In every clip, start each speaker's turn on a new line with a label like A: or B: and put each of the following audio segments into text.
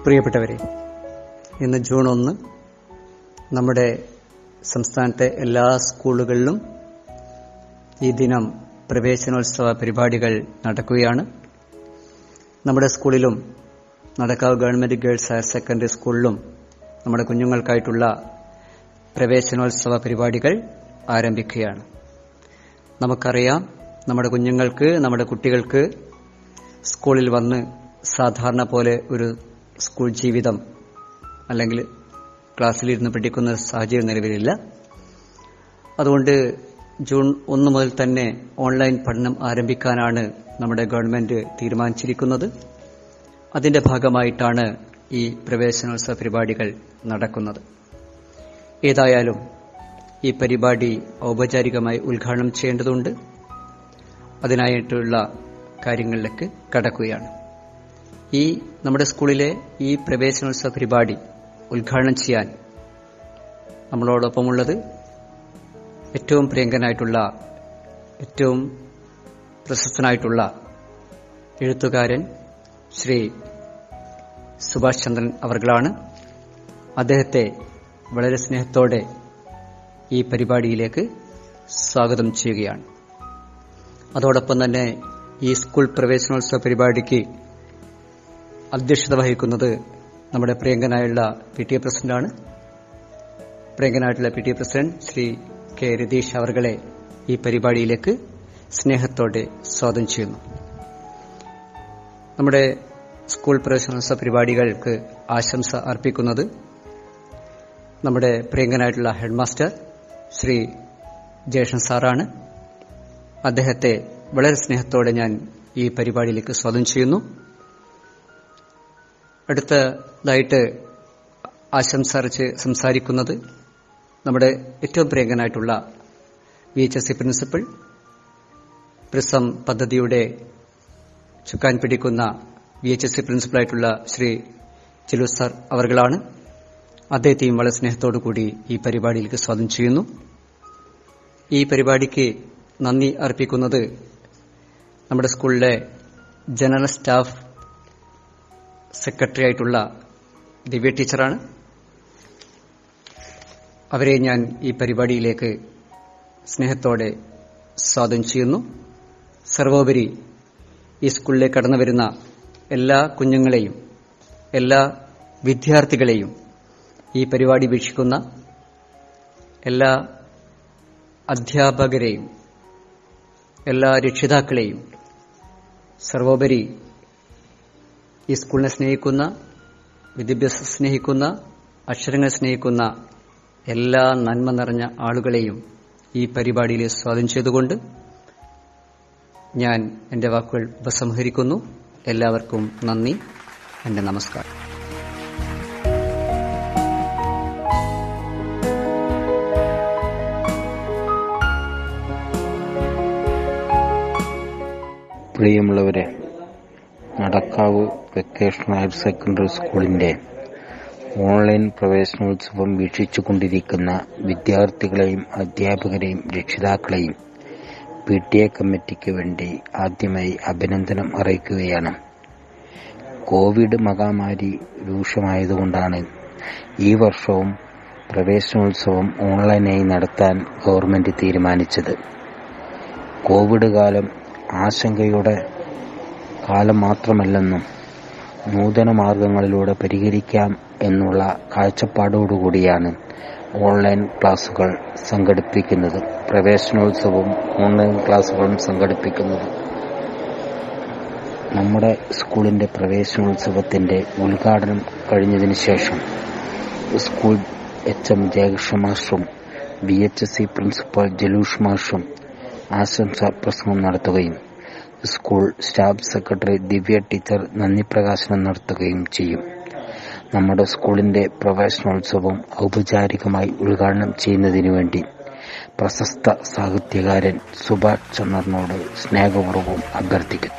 A: പ്രിയപ്പെട്ടവരെ ഇന്ന് ജൂൺ ഒന്ന് നമ്മുടെ സംസ്ഥാനത്തെ എല്ലാ സ്കൂളുകളിലും ഈ ദിനം പ്രവേശനോത്സവ പരിപാടികൾ നടക്കുകയാണ് നമ്മുടെ സ്കൂളിലും Nadakkavu government girls higher secondary സ്കൂളിലും നമ്മുടെ കുഞ്ഞുങ്ങൾക്കായിട്ടുള്ള പ്രവേശനോത്സവ പരിപാടികൾ ആരംഭിക്കുകയാണ് നമുക്കറിയാം നമ്മുടെ കുഞ്ഞുങ്ങൾക്ക് നമ്മുടെ കുട്ടികൾക്ക് സ്കൂളിൽ വന്ന് സാധാരണ പോലെ ഒരു സ്കൂൾ ജീവിതം അല്ലെങ്കിൽ ക്ലാസ്സിലിരുന്ന് പഠിക്കുന്ന സാഹചര്യം നിലവിലില്ല അതുകൊണ്ട് ജൂൺ ഒന്ന് മുതൽ തന്നെ ഓൺലൈൻ പഠനം ആരംഭിക്കാനാണ് നമ്മുടെ ഗവൺമെന്റ് തീരുമാനിച്ചിരിക്കുന്നത് അതിന്റെ ഭാഗമായിട്ടാണ് ഈ പ്രവേശനോത്സവ പരിപാടികൾ നടക്കുന്നത് ഏതായാലും ഈ പരിപാടി ഔപചാരികമായി ഉദ്ഘാടനം ചെയ്യേണ്ടതുണ്ട് അതിനായിട്ടുള്ള കാര്യങ്ങളിലേക്ക് കടക്കുകയാണ് ഈ നമ്മുടെ സ്കൂളിലെ ഈ പ്രവേശനോത്സവ പരിപാടി ഉദ്ഘാടനം ചെയ്യാൻ നമ്മളോടൊപ്പമുള്ളത് ഏറ്റവും പ്രിയങ്കനായിട്ടുള്ള ഏറ്റവും പ്രശസ്തനായിട്ടുള്ള എഴുത്തുകാരൻ ശ്രീ സുഭാഷ് ചന്ദ്രൻ അവർകളാണ് അദ്ദേഹത്തെ വളരെ സ്നേഹത്തോടെ ഈ പരിപാടിയിലേക്ക് സ്വാഗതം ചെയ്യുകയാണ് അതോടൊപ്പം തന്നെ ഈ സ്കൂൾ പ്രവേശനോത്സവ പരിപാടിക്ക് അധ്യക്ഷത വഹിക്കുന്നത് നമ്മുടെ പ്രിയങ്കനായുള്ള പി ടി എ പ്രസിഡന്റാണ് പ്രിയങ്കനായിട്ടുള്ള P T A president Shri K Ratheesh അവർകളെ ഈ പരിപാടിയിലേക്ക് സ്നേഹത്തോടെ സ്വാഗതം ചെയ്യുന്നു നമ്മുടെ സ്കൂൾ പ്രവേശനോത്സവ പരിപാടികൾക്ക് ആശംസ അർപ്പിക്കുന്നത് നമ്മുടെ പ്രിയങ്കനായിട്ടുള്ള ഹെഡ് മാസ്റ്റർ ശ്രീ ജയഷൻ സാറാണ് അദ്ദേഹത്തെ വളരെ സ്നേഹത്തോടെ ഞാൻ ഈ പരിപാടിയിലേക്ക് സ്വാഗതം ചെയ്യുന്നു അടുത്തതായിട്ട് ആശംസ അർച്ച് സംസാരിക്കുന്നത് നമ്മുടെ ഏറ്റവും പ്രിയങ്കനായിട്ടുള്ള V H S C principal prism പദ്ധതിയുടെ ചുക്കാൻ പിടിക്കുന്ന വി എച്ച് എസ് സി പ്രിൻസിപ്പലായിട്ടുള്ള ശ്രീ ചിലു സാർ അവർകളാണ് അദ്ദേഹത്തെയും വളരെ സ്നേഹത്തോടു കൂടി ഈ പരിപാടിയിലേക്ക് സ്വാഗതം ചെയ്യുന്നു ഈ പരിപാടിക്ക് നന്ദി അർപ്പിക്കുന്നത് നമ്മുടെ സ്കൂളിലെ ജനറൽ സ്റ്റാഫ് സെക്രട്ടറി ആയിട്ടുള്ള ദിവ്യ ടീച്ചറാണ് അവരെ ഞാൻ ഈ പരിപാടിയിലേക്ക് സ്നേഹത്തോടെ സ്വാഗതം ചെയ്യുന്നു സർവോപരി ഈ സ്കൂളിലേക്ക് കടന്നു വരുന്ന എല്ലാ കുഞ്ഞുങ്ങളെയും എല്ലാ വിദ്യാർത്ഥികളെയും ഈ പരിപാടി വീക്ഷിക്കുന്ന എല്ലാ അധ്യാപകരെയും എല്ലാ രക്ഷിതാക്കളെയും സർവോപരി ഈ സ്കൂളിനെ സ്നേഹിക്കുന്ന വിദ്യാഭ്യാസം സ്നേഹിക്കുന്ന അക്ഷരങ്ങളെ സ്നേഹിക്കുന്ന എല്ലാ നന്മ നിറഞ്ഞ ആളുകളെയും ഈ പരിപാടിയിൽ സ്വാഗതം ചെയ്തുകൊണ്ട് ഞാൻ എന്റെ വാക്കുകൾ ഉപസംഹരിക്കുന്നു എല്ലാവർക്കും നന്ദി എന്റെ നമസ്കാരം
B: പ്രിയമുള്ളവരെ നടക്കാവ് വെക്കേഷൻ ഹയർ സെക്കൻഡറി സ്കൂളിന്റെ ഓൺലൈൻ പ്രവേശനോത്സവം വീക്ഷിച്ചുകൊണ്ടിരിക്കുന്ന വിദ്യാർത്ഥികളെയും അധ്യാപകരെയും രക്ഷിതാക്കളെയും പി ടി എ കമ്മിറ്റിക്ക് വേണ്ടി ആദ്യമായി അഭിനന്ദനം അറിയിക്കുകയാണ് കോവിഡ് മഹാമാരി രൂക്ഷമായതുകൊണ്ടാണ് ഈ വർഷവും പ്രവേശനോത്സവം ഓൺലൈനായി നടത്താൻ ഗവൺമെന്റ് തീരുമാനിച്ചത് കോവിഡ് കാലം ആശങ്കയുടെ കാലം മാത്രമല്ലെന്നും നൂതന മാർഗങ്ങളിലൂടെ പരിഹരിക്കാം എന്നുള്ള കാഴ്ചപ്പാടോടുകൂടിയാണ് ഓൺലൈൻ ക്ലാസുകൾ സംഘടിപ്പിക്കുന്നത് പ്രവേശനോത്സവവും ഓൺലൈൻ ക്ലാസുകളും സംഘടിപ്പിക്കുന്നത് നമ്മുടെ സ്കൂളിന്റെ പ്രവേശനോത്സവത്തിന്റെ ഉദ്ഘാടനം കഴിഞ്ഞതിന് ശേഷം സ്കൂൾ എച്ച് എം ജയകൃഷ്ണ മാസ്റ്ററും B H S C principal Jalush മാഷും ആശംസാ പ്രസംഗം നടത്തുകയും school staff secretary Divya teacher നന്ദി പ്രകാശനം നടത്തുകയും ചെയ്യും നമ്മുടെ സ്കൂളിന്റെ പ്രവേശനോത്സവം ഔപചാരികമായി ഉദ്ഘാടനം ചെയ്യുന്നതിനു വേണ്ടി പ്രശസ്ത സാഹിത്യകാരൻ സുഭാഷ് ചന്ദ്രനോട് സ്നേഹപൂർവ്വം അഭ്യർത്ഥിക്കുന്നു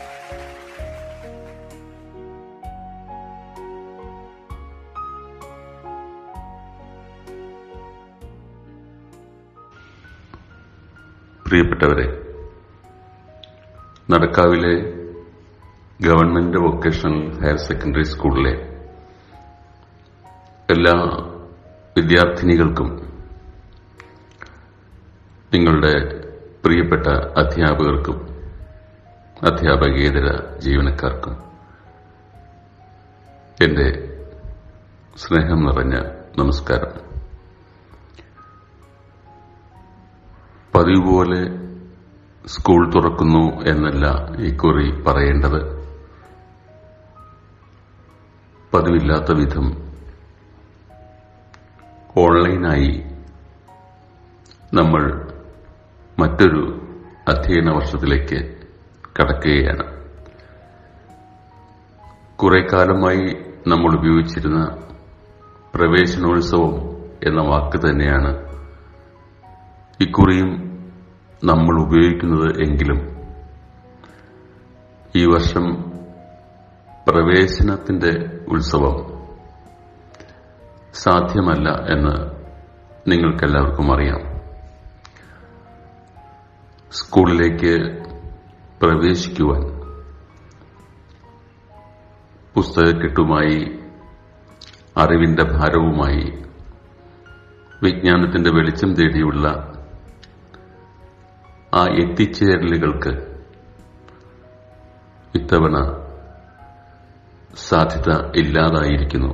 C: പ്രിയപ്പെട്ടവരെ നടക്കാവിലെ ഗവൺമെന്റ് വൊക്കേഷണൽ ഹയർ സെക്കൻഡറി സ്കൂളിലെ എല്ലാ വിദ്യാർത്ഥിനികൾക്കും നിങ്ങളുടെ പ്രിയപ്പെട്ട അധ്യാപകർക്കും അധ്യാപകേതര ജീവനക്കാർക്കും എന്റെ സ്നേഹം നിറഞ്ഞ നമസ്കാരം പതിവ് പോലെ സ്കൂൾ തുറക്കുന്നു എന്നല്ല ഇക്കുറി പറയേണ്ടത് പതിവില്ലാത്ത വിധം ഓൺലൈനായി നമ്മൾ മറ്റൊരു അധ്യയന വർഷത്തിലേക്ക് കടക്കുകയാണ് കുറെ കാലമായി നമ്മൾ ഉപയോഗിച്ചിരുന്ന പ്രവേശനോത്സവം എന്ന വാക്ക് തന്നെയാണ് ഇക്കുറിയും നമ്മൾ ഉപയോഗിക്കുന്നത് എങ്കിലും ഈ വർഷം പ്രവേശനത്തിന്റെ ഉത്സവം സാധ്യമല്ല എന്ന് നിങ്ങൾക്കെല്ലാവർക്കും അറിയാം സ്കൂളിലേക്ക് പ്രവേശിക്കുവാൻ പുസ്തകക്കെട്ടുമായി അറിവിന്റെ ഭാരവുമായി വിജ്ഞാനത്തിന്റെ വെളിച്ചം തേടിയുള്ള ആ എത്തിച്ചേരലുകൾക്ക് ഇത്തവണ സാധ്യത ഇല്ലാതായിരിക്കുന്നു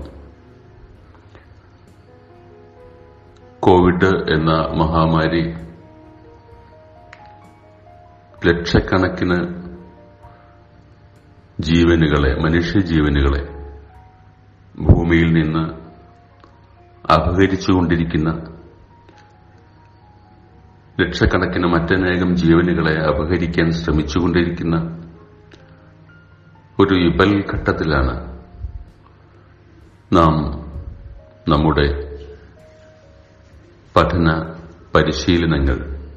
C: കോവിഡ് എന്ന മഹാമാരി ലക്ഷക്കണക്കിന് ജീവനുകളെ മനുഷ്യജീവനുകളെ ഭൂമിയിൽ നിന്ന് അപഹരിച്ചുകൊണ്ടിരിക്കുന്ന ലക്ഷക്കണക്കിന് മറ്റനേകം ജീവനുകളെ അപഹരിക്കാൻ ശ്രമിച്ചുകൊണ്ടിരിക്കുന്ന ഒരു വിപൽ ഘട്ടത്തിലാണ് നാം നമ്മുടെ പഠന പരിശീലനങ്ങൾ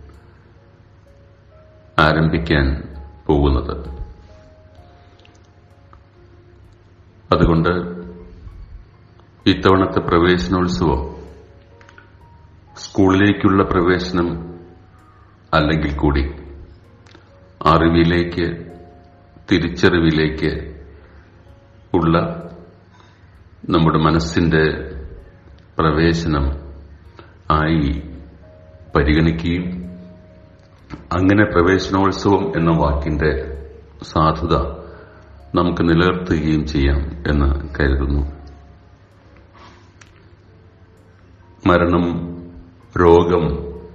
C: ആരംഭിക്കാൻ പോകുന്നത് അതുകൊണ്ട് ഇത്തവണത്തെ പ്രവേശനോത്സവം സ്കൂളിലേക്കുള്ള പ്രവേശനം അല്ലെങ്കിൽ കൂടി അറിവിലേക്ക് തിരിച്ചറിവിലേക്ക് ഉള്ള നമ്മുടെ മനസ്സിന്റെ പ്രവേശനം ആയി പരിഗണിക്കുകയും അങ്ങനെ പ്രവേശനോത്സവം എന്ന വാക്കിന്റെ സാധുത നമുക്ക് നിലനിർത്തുകയും ചെയ്യാം എന്ന് കരുതുന്നു മരണം രോഗം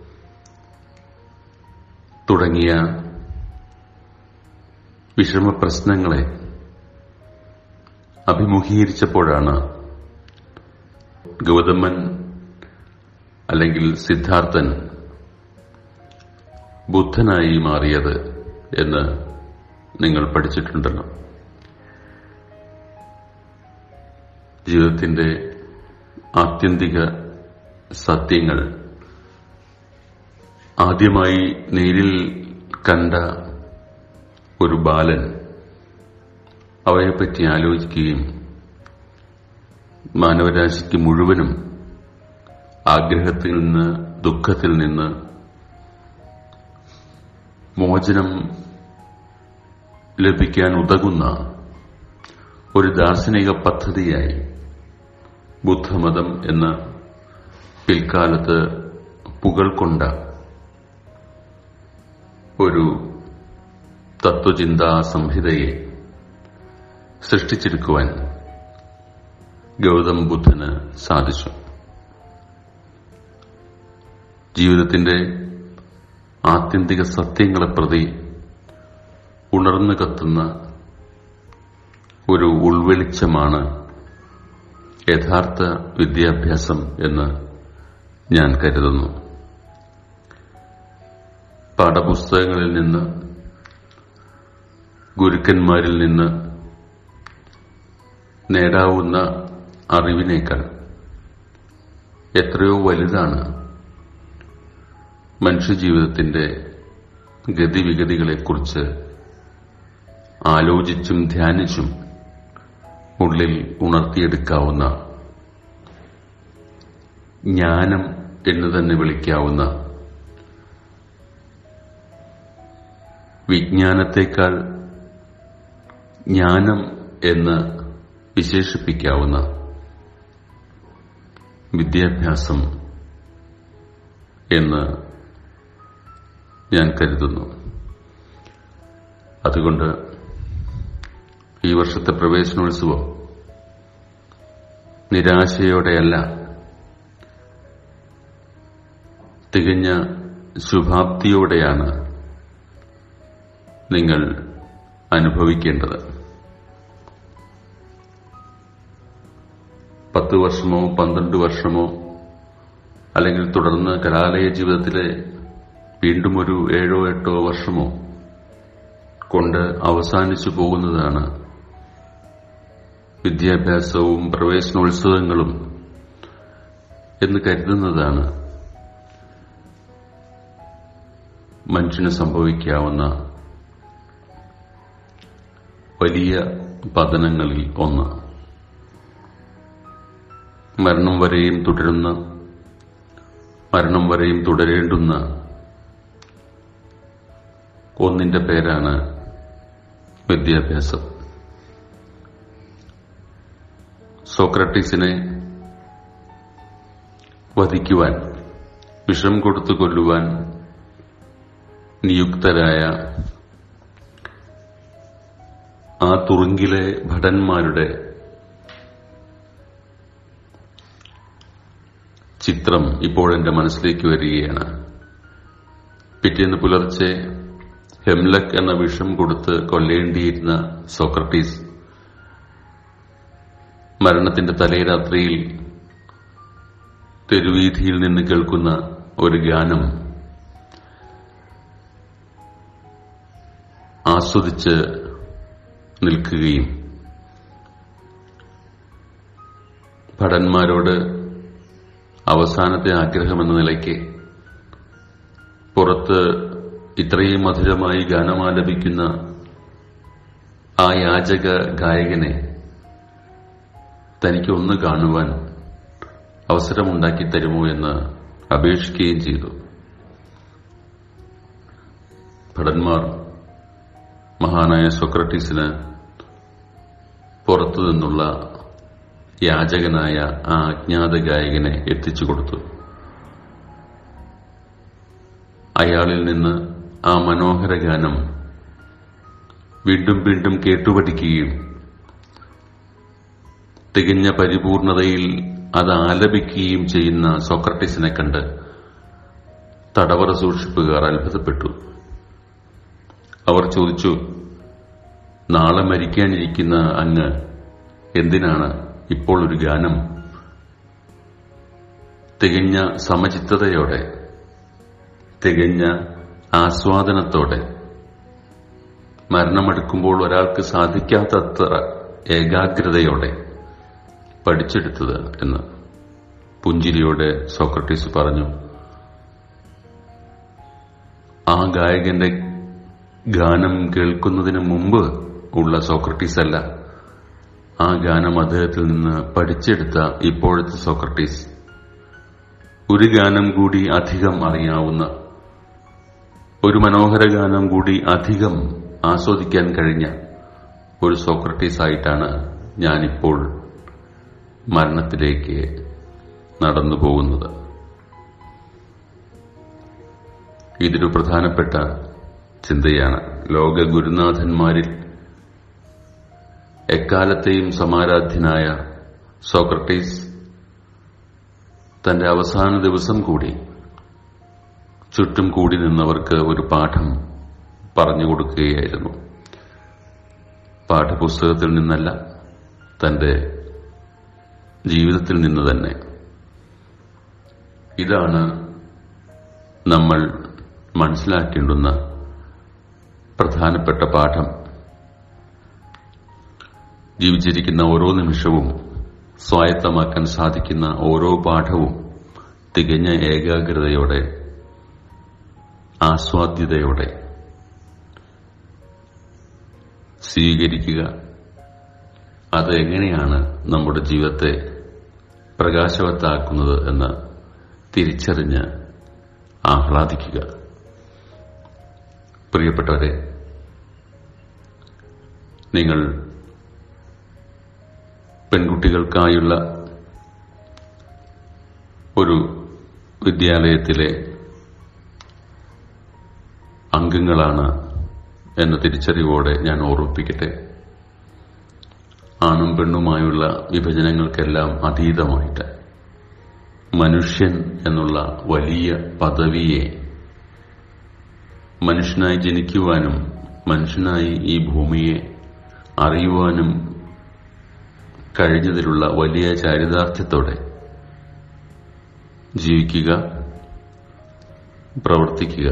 C: തുടങ്ങിയ വിഷമ പ്രശ്നങ്ങളെ അഭിമുഖീകരിച്ചപ്പോഴാണ് ഗൗതമൻ അല്ലെങ്കിൽ സിദ്ധാർത്ഥൻ ബുദ്ധനായി മാറിയത് എന്ന് നിങ്ങൾ പഠിച്ചിട്ടുണ്ടല്ലോ ജീവിതത്തിന്റെ ആത്യന്തിക സത്യങ്ങൾ ആദ്യമായി നേരിൽ കണ്ട ഒരു ബാലൻ അവയെപ്പറ്റി ആലോചിക്കുകയും മാനവരാശിക്ക് മുഴുവനും ആഗ്രഹത്തിൽ നിന്ന് ദുഃഖത്തിൽ നിന്ന് മോചനം ലഭിക്കാൻ ഉതകുന്ന ഒരു ദാർശനിക പദ്ധതിയായി ബുദ്ധമതം എന്ന പിൽക്കാലത്ത് പുകൾക്കൊണ്ട ഒരു തത്വചിന്താ സംഹിതയെ സൃഷ്ടിച്ചെടുക്കുവാൻ ഗൗതം ബുദ്ധന് സാധിച്ചു ജീവിതത്തിന്റെ ആത്യന്തിക സത്യങ്ങളെ പ്രതി ഉണർന്നു കത്തുന്ന ഒരു ഉൾവെളിച്ചമാണ് യഥാർത്ഥ വിദ്യാഭ്യാസം എന്ന് ഞാൻ കരുതുന്നു പാഠപുസ്തകങ്ങളിൽ നിന്ന് ഗുരുക്കന്മാരിൽ നിന്ന് നേടാവുന്ന അറിവിനേക്കാൾ എത്രയോ വലുതാണ് മനുഷ്യജീവിതത്തിന്റെ ഗതിവിഗതികളെക്കുറിച്ച് ആലോചിച്ചും ധ്യാനിച്ചും ഉള്ളിൽ ഉണർത്തിയെടുക്കാവുന്ന ജ്ഞാനം എന്ന് തന്നെ വിളിക്കാവുന്ന വിജ്ഞാനത്തെക്കാൾ ജ്ഞാനം എന്ന് വിശേഷിപ്പിക്കാവുന്ന വിദ്യാഭ്യാസം എന്ന് ഞാൻ കരുതുന്നു അതുകൊണ്ട് ഈ വർഷത്തെ പ്രവേശനോത്സവം നിരാശയോടെയല്ല തികഞ്ഞ ശുഭാപ്തിയോടെയാണ് നിങ്ങൾ അനുഭവിക്കേണ്ടത് പത്ത് വർഷമോ പന്ത്രണ്ട് വർഷമോ അല്ലെങ്കിൽ തുടർന്ന് കലാലയ ജീവിതത്തിലെ വീണ്ടും ഒരു ഏഴോ എട്ടോ വർഷമോ കൊണ്ട് അവസാനിച്ചു പോകുന്നതാണ് വിദ്യാഭ്യാസവും പ്രവേശനോത്സവങ്ങളും എന്ന് കരുതുന്നതാണ് മനുഷ്യന് സംഭവിക്കാവുന്ന വലിയ പതനങ്ങളിൽ ഒന്ന് മരണം വരെയും തുടരുന്ന മരണം വരെയും തുടരേണ്ടുന്ന ഒന്നിന്റെ പേരാണ് വിദ്യാഭ്യാസം സോക്രട്ടീസിനെ വധിക്കുവാൻ വിഷം കൊടുത്തു കൊല്ലുവാൻ നിയുക്തരായ ആ തുറുങ്കിലെ ഭടന്മാരുടെ ചിത്രം ഇപ്പോൾ എന്റെ മനസ്സിലേക്ക് വരികയാണ് പിറ്റേന്ന് പുലർച്ചെ ഹെംലക് എന്ന വിഷം കൊടുത്ത് കൊല്ലേണ്ടിയിരുന്ന സോക്രട്ടീസ് മരണത്തിന്റെ തലേരാത്രിയിൽ തെരുവീതിയിൽ നിന്ന് കേൾക്കുന്ന ഒരു ഗാനം ആസ്വദിച്ച് നിൽക്കുകയും ഭടന്മാരോട് അവസാനത്തെ ആഗ്രഹമെന്ന നിലയ്ക്ക് പുറത്ത് ഇത്രയും മധുരമായി ഗാനമാലപിക്കുന്ന ആ യാചക ഗായകനെ തനിക്ക് ഒന്ന് കാണുവാൻ അവസരമുണ്ടാക്കി തരുമോ എന്ന് അപേക്ഷിക്കുകയും ചെയ്തു ഭടന്മാർ മഹാനായ സൊക്രട്ടീസിന് പുറത്തു നിന്നുള്ള യാചകനായ ആ അജ്ഞാത ഗായകനെ എത്തിച്ചു കൊടുത്തു അയാളിൽ നിന്ന് ആ മനോഹര ഗാനം വീണ്ടും വീണ്ടും കേട്ടുപഠിക്കുകയും തികഞ്ഞ പരിപൂർണതയിൽ അത് ആലപിക്കുകയും ചെയ്യുന്ന സോക്രട്ടീസിനെ കണ്ട് തടവറ സൂക്ഷിപ്പുകാർ അത്ഭുതപ്പെട്ടു അവർ ചോദിച്ചു നാളെ മരിക്കാനിരിക്കുന്ന അങ്ങ് എന്തിനാണ് ഇപ്പോൾ ഒരു ഗാനം തികഞ്ഞ സമചിത്തതയോടെ തികഞ്ഞ ആസ്വാദനത്തോടെ മരണമടുക്കുമ്പോൾ ഒരാൾക്ക് സാധിക്കാത്തത്ര ഏകാഗ്രതയോടെ പഠിച്ചെടുത്തത് എന്ന് പുഞ്ചിരിയോടെ സോക്രട്ടീസ് പറഞ്ഞു ആ ഗായകന്റെ ഗാനം കേൾക്കുന്നതിന് മുമ്പ് ഉള്ള സോക്രട്ടീസ് അല്ല ആ ഗാനം അദ്ദേഹത്തിൽ നിന്ന് പഠിച്ചെടുത്ത ഇപ്പോഴത്തെ സോക്രട്ടീസ് ഒരു ഗാനം കൂടി അധികം അറിയാവുന്ന ഒരു മനോഹര ഗാനം കൂടി അധികം ആസ്വദിക്കാൻ കഴിഞ്ഞ ഒരു സോക്രട്ടീസ് ആയിട്ടാണ് ഞാനിപ്പോൾ മരണത്തിലേക്ക് നടന്നു പോകുന്നത് ഇതൊരു പ്രധാനപ്പെട്ട ചിന്തയാണ് ലോക ഗുരുനാഥന്മാരിൽ എക്കാലത്തെയും സമാരാധ്യനായ സോക്രട്ടീസ് തന്റെ അവസാന ദിവസം കൂടി ചുറ്റും കൂടി നിന്നവർക്ക് ഒരു പാഠം പറഞ്ഞു കൊടുക്കുകയായിരുന്നു പാഠപുസ്തകത്തിൽ നിന്നല്ല തന്റെ ജീവിതത്തിൽ നിന്ന് തന്നെ ഇതാണ് നമ്മൾ മനസ്സിലാക്കേണ്ടുന്ന പ്രധാനപ്പെട്ട പാഠം ജീവിച്ചിരിക്കുന്ന ഓരോ നിമിഷവും സ്വായത്തമാക്കാൻ സാധിക്കുന്ന ഓരോ പാഠവും തികഞ്ഞ ഏകാഗ്രതയോടെ ആസ്വാദ്യതയോടെ സ്വീകരിക്കുക അത് എങ്ങനെയാണ് നമ്മുടെ ജീവിതത്തെ പ്രകാശവത്താക്കുന്നത് എന്ന് തിരിച്ചറിഞ്ഞ് ആഹ്ലാദിക്കുക പ്രിയപ്പെട്ടവരെ നിങ്ങൾ പെൺകുട്ടികൾക്കായുള്ള വിദ്യാലയത്തിലെ അംഗങ്ങളാണ് എന്ന തിരിച്ചറിവോടെ ഞാൻ ഓർമ്മിപ്പിക്കട്ടെ ആണും പെണ്ണുമായുള്ള വിഭജനങ്ങൾക്കെല്ലാം അതീതമായിട്ട് മനുഷ്യൻ എന്നുള്ള വലിയ പദവിയെ മനുഷ്യനായി ജനിക്കുവാനും മനുഷ്യനായി ഈ ഭൂമിയെ അറിയുവാനും കഴിഞ്ഞതിലുള്ള വലിയ ചാരിതാർത്ഥ്യത്തോടെ ജീവിക്കുക പ്രവർത്തിക്കുക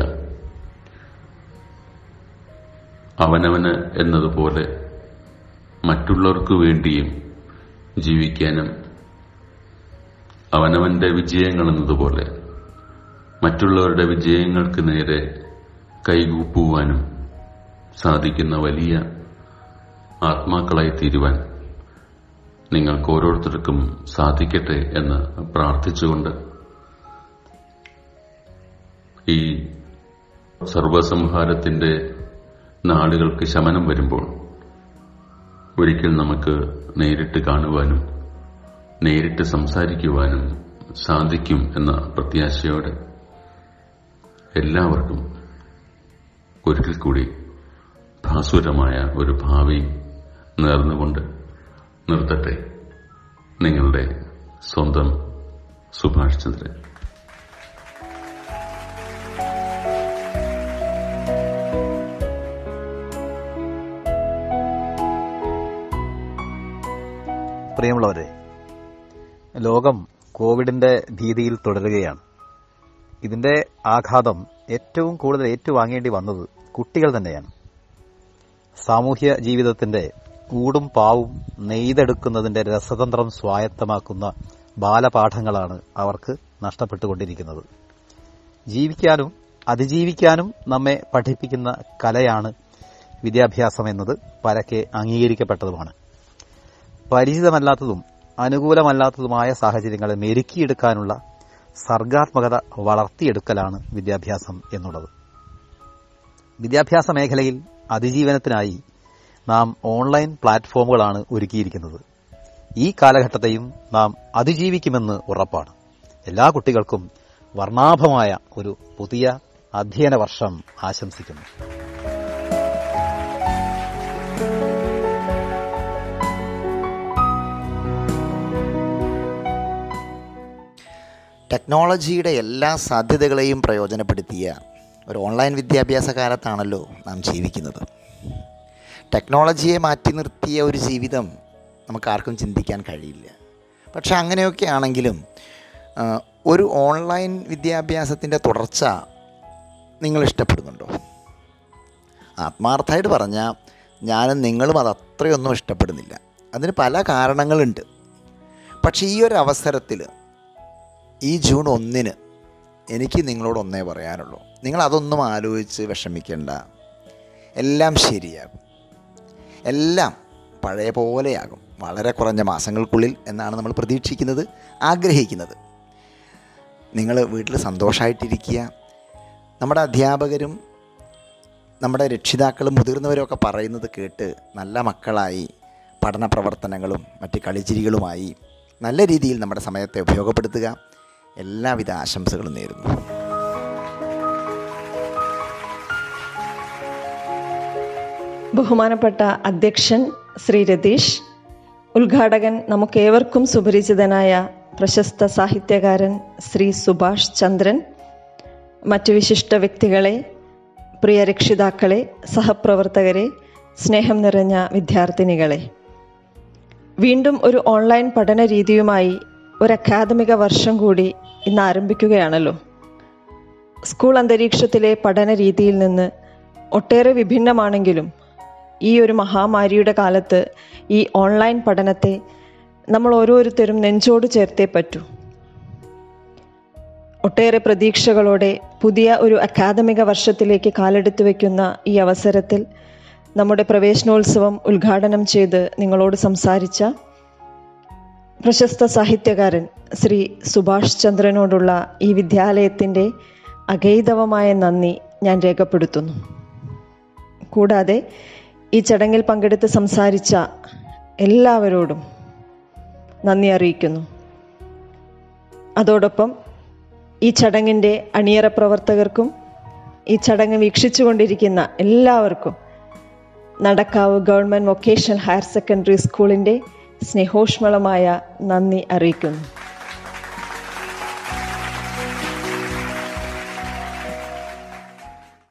C: അവനവന് എന്നതുപോലെ മറ്റുള്ളവർക്ക് വേണ്ടിയും ജീവിക്കാനും അവനവന്റെ വിജയങ്ങൾ എന്നതുപോലെ മറ്റുള്ളവരുടെ വിജയങ്ങൾക്ക് നേരെ കൈകൂപ്പുവാനും സാധിക്കുന്ന വലിയ ആത്മാക്കളായി തീരുവാൻ നിങ്ങൾക്ക് ഓരോരുത്തർക്കും സാധിക്കട്ടെ എന്ന് പ്രാർത്ഥിച്ചുകൊണ്ട് ഈ സർവസംഹാരത്തിന്റെ നാളുകൾക്ക് ശമനം വരുമ്പോൾ ഒരിക്കൽ നമുക്ക് നേരിട്ട് കാണുവാനും നേരിട്ട് സംസാരിക്കുവാനും സാധിക്കും എന്ന പ്രത്യാശയോടെ എല്ലാവർക്കും ഒരിക്കൽ കൂടി ഭാസുരമായ ഒരു ഭാവി നേർന്നുകൊണ്ട് നിർത്തട്ടെ നിങ്ങളുടെ സ്വന്തം സുഭാഷ് ചന്ദ്രൻ
D: പ്രിയമുള്ളവരെ ലോകം കോവിഡിന്റെ ഭീതിയിൽ തുടരുകയാണ് ഇതിന്റെ ആഘാതം ഏറ്റവും കൂടുതൽ ഏറ്റുവാങ്ങേണ്ടി വന്നത് കുട്ടികൾ തന്നെയാണ് സാമൂഹ്യ ജീവിതത്തിന്റെ ഊടും പാവും നെയ്തെടുക്കുന്നതിന്റെ രസതന്ത്രം സ്വായത്തമാക്കുന്ന ബാലപാഠങ്ങളാണ് അവർക്ക് നഷ്ടപ്പെട്ടുകൊണ്ടിരിക്കുന്നത് ജീവിക്കാനും അതിജീവിക്കാനും നമ്മെ പഠിപ്പിക്കുന്ന കലയാണ് വിദ്യാഭ്യാസം എന്നത് പരക്കെ അംഗീകരിക്കപ്പെട്ടതുമാണ് പരിചിതമല്ലാത്തതും അനുകൂലമല്ലാത്തതുമായ സാഹചര്യങ്ങളെ മെരുക്കിയെടുക്കാനുള്ള സർഗാത്മകത വളർത്തിയെടുക്കലാണ് വിദ്യാഭ്യാസം എന്നുള്ളത് വിദ്യാഭ്യാസ മേഖലയിൽ അതിജീവനത്തിനായി നാം ഓൺലൈൻ പ്ലാറ്റ്ഫോമുകളാണ് ഒരുക്കിയിരിക്കുന്നത് ഈ കാലഘട്ടത്തെയും നാം അതിജീവിക്കുമെന്ന് ഉറപ്പാണ് എല്ലാ കുട്ടികൾക്കും വർണ്ണാഭമായ ഒരു പുതിയ അധ്യയന വർഷം ആശംസിക്കുന്നു
E: ടെക്നോളജിയുടെ എല്ലാ സാധ്യതകളെയും പ്രയോജനപ്പെടുത്തിയ ഒരു ഓൺലൈൻ വിദ്യാഭ്യാസ കാലത്താണല്ലോ നാം ജീവിക്കുന്നത് ടെക്നോളജിയെ മാറ്റി നിർത്തിയ ഒരു ജീവിതം നമുക്ക് ആർക്കും ചിന്തിക്കാൻ കഴിയില്ല പക്ഷെ അങ്ങനെയൊക്കെ ആണെങ്കിലും ആ, ഒരു ഓൺലൈൻ വിദ്യാഭ്യാസത്തിൻ്റെ തുടർച്ച നിങ്ങൾ ഇഷ്ടപ്പെടുന്നുണ്ടോ ആത്മാർത്ഥമായിട്ട് പറഞ്ഞാൽ ഞാനും നിങ്ങളും അത് അത്രയൊന്നും ഇഷ്ടപ്പെടുന്നില്ല അതിന് പല കാരണങ്ങളുണ്ട് പക്ഷേ ഈ ഒരു അവസരത്തിൽ ഈ ജൂൺ ഒന്നിന് എനിക്ക് നിങ്ങളോട് ഒന്നേ പറയാനുള്ളൂ നിങ്ങൾ അതൊന്നും ആലോചിച്ച് വിഷമിക്കേണ്ട എല്ലാം ശരിയാകും എല്ലാം പഴയ പോലെയാകും വളരെ കുറഞ്ഞ മാസങ്ങൾക്കുള്ളിൽ എന്നാണ് നമ്മൾ പ്രതീക്ഷിക്കുന്നത് ആഗ്രഹിക്കുന്നത് നിങ്ങൾ വീട്ടിൽ സന്തോഷമായിട്ടിരിക്കുക നമ്മുടെ അധ്യാപകരും നമ്മുടെ രക്ഷിതാക്കളും മുതിർന്നവരും ഒക്കെ പറയുന്നത് കേട്ട് നല്ല മക്കളായി പഠന പ്രവർത്തനങ്ങളും മറ്റ് കളിച്ചിരികളുമായി നല്ല രീതിയിൽ നമ്മുടെ സമയത്തെ ഉപയോഗപ്പെടുത്തുക എല്ലാവിധ ആശംസകളും നേരുന്നു
F: ബഹുമാനപ്പെട്ട അധ്യക്ഷൻ ശ്രീ രതീഷ് ഉദ്ഘാടകൻ നമുക്കേവർക്കും സുപരിചിതനായ പ്രശസ്ത സാഹിത്യകാരൻ ശ്രീ സുഭാഷ് ചന്ദ്രൻ മറ്റു വിശിഷ്ട വ്യക്തികളെ പ്രിയ രക്ഷിതാക്കളെ സഹപ്രവർത്തകരെ സ്നേഹം നിറഞ്ഞ വിദ്യാർത്ഥിനികളെ വീണ്ടും ഒരു ഓൺലൈൻ പഠന രീതിയുമായി ഒരു അക്കാദമിക വർഷം കൂടി ഇന്ന് ആരംഭിക്കുകയാണല്ലോ സ്കൂൾ അന്തരീക്ഷത്തിലെ പഠന രീതിയിൽ നിന്ന് ഒട്ടേറെ വിഭിന്നമാണെങ്കിലും ഈ ഒരു മഹാമാരിയുടെ കാലത്ത് ഈ ഓൺലൈൻ പഠനത്തെ നമ്മൾ ഓരോരുത്തരും നെഞ്ചോട് ചേർത്തേ പറ്റൂ ഒട്ടേറെ പ്രതീക്ഷകളോടെ പുതിയ ഒരു അക്കാദമിക വർഷത്തിലേക്ക് കാലെടുത്തു വയ്ക്കുന്ന ഈ അവസരത്തിൽ നമ്മുടെ പ്രവേശനോത്സവം ഉദ്ഘാടനം ചെയ്ത് നിങ്ങളോട് സംസാരിച്ച പ്രശസ്ത സാഹിത്യകാരൻ ശ്രീ സുഭാഷ് ചന്ദ്രനോടുള്ള ഈ വിദ്യാലയത്തിൻ്റെ അഗൈതവമായ നന്ദി ഞാൻ രേഖപ്പെടുത്തുന്നു കൂടാതെ ഈ ചടങ്ങിൽ പങ്കെടുത്ത് സംസാരിച്ച എല്ലാവരോടും നന്ദി അറിയിക്കുന്നു അതോടൊപ്പം ഈ ചടങ്ങിൻ്റെ അണിയറ പ്രവർത്തകർക്കും ഈ ചടങ്ങ് വീക്ഷിച്ചുകൊണ്ടിരിക്കുന്ന എല്ലാവർക്കും Nadakkavu government vocational higher secondary സ്കൂളിൻ്റെ സ്നേഹോഷ്മളമായ നന്ദി അറിയിക്കുന്നു